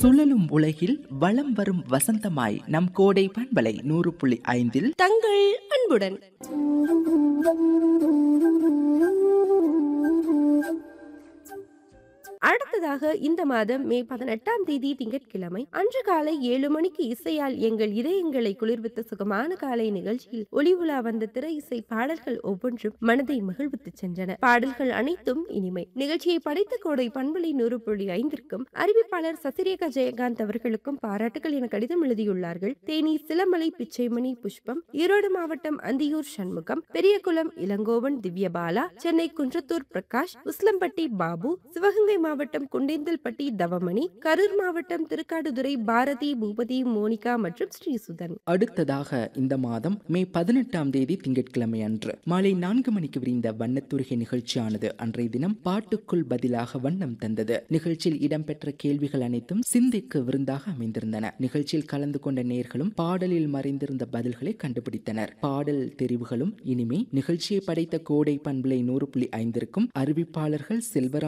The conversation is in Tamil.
சுழலும் உலகில் வலம் வரும் வசந்தமாய் நம் கோடை பண்பலை நூறு புள்ளி ஐந்தில் தங்கள் அன்புடன் அடுத்ததாக இந்த மாதம் மே பதினெட்டாம் தேதி திங்கட்கிழமை அன்று காலை ஏழு மணிக்கு இசையால் எங்கள் இதயங்களை குளிர்வித்த சுகமான காலை நிகழ்ச்சியில் ஒளி உலா வந்த திரை இசை பாடல்கள் ஒவ்வொன்றும் மனதை மகிழ்வித்து சென்றன பாடல்கள் அனைத்தும் இனிமை நிகழ்ச்சியை படைத்த கோடை பண்பலை நூறு புள்ளி ஐந்திற்கும் அறிவிப்பாளர் சசிரேகா ஜெயகாந்த் அவர்களுக்கும் பாராட்டுகள் என கடிதம் எழுதியுள்ளார்கள் தேனி சிலமலை பிச்சைமணி புஷ்பம் ஈரோடு மாவட்டம் அந்தியூர் சண்முகம் பெரியகுளம் இளங்கோவன் திவ்யபாலா சென்னை குன்றத்தூர் பிரகாஷ் உஸ்லம்பட்டி பாபு சிவகங்கை மாவட்டம் குண்டேந்தல்பட்டி தவமணி கரூர் மாவட்டம் திருக்காடுதுறை பாரதி பூபதி மோனிகா மற்றும் ஸ்ரீசுதன் அடுத்ததாக இந்த மாதம் மே பதினெட்டாம் தேதி திங்கட்கிழமை அன்று மாலை நான்கு மணிக்கு விரிந்த வண்ணத்துருகை நிகழ்ச்சியானது அன்றைய தினம் பாட்டுக்குள் பதிலாக வண்ணம் தந்தது நிகழ்ச்சியில் இடம்பெற்ற கேள்விகள் அனைத்தும் சிந்திக்கு விருந்தாக அமைந்திருந்தன நிகழ்ச்சியில் கலந்து கொண்ட நேர்களும் பாடலில் மறைந்திருந்த பதில்களை கண்டுபிடித்தனர் பாடல் தெரிவுகளும் இனிமே நிகழ்ச்சியை படைத்த கோடை பண்பலை நூறு புள்ளி ஐந்திற்கும் அறிவிப்பாளர்கள் செல்வராஜ்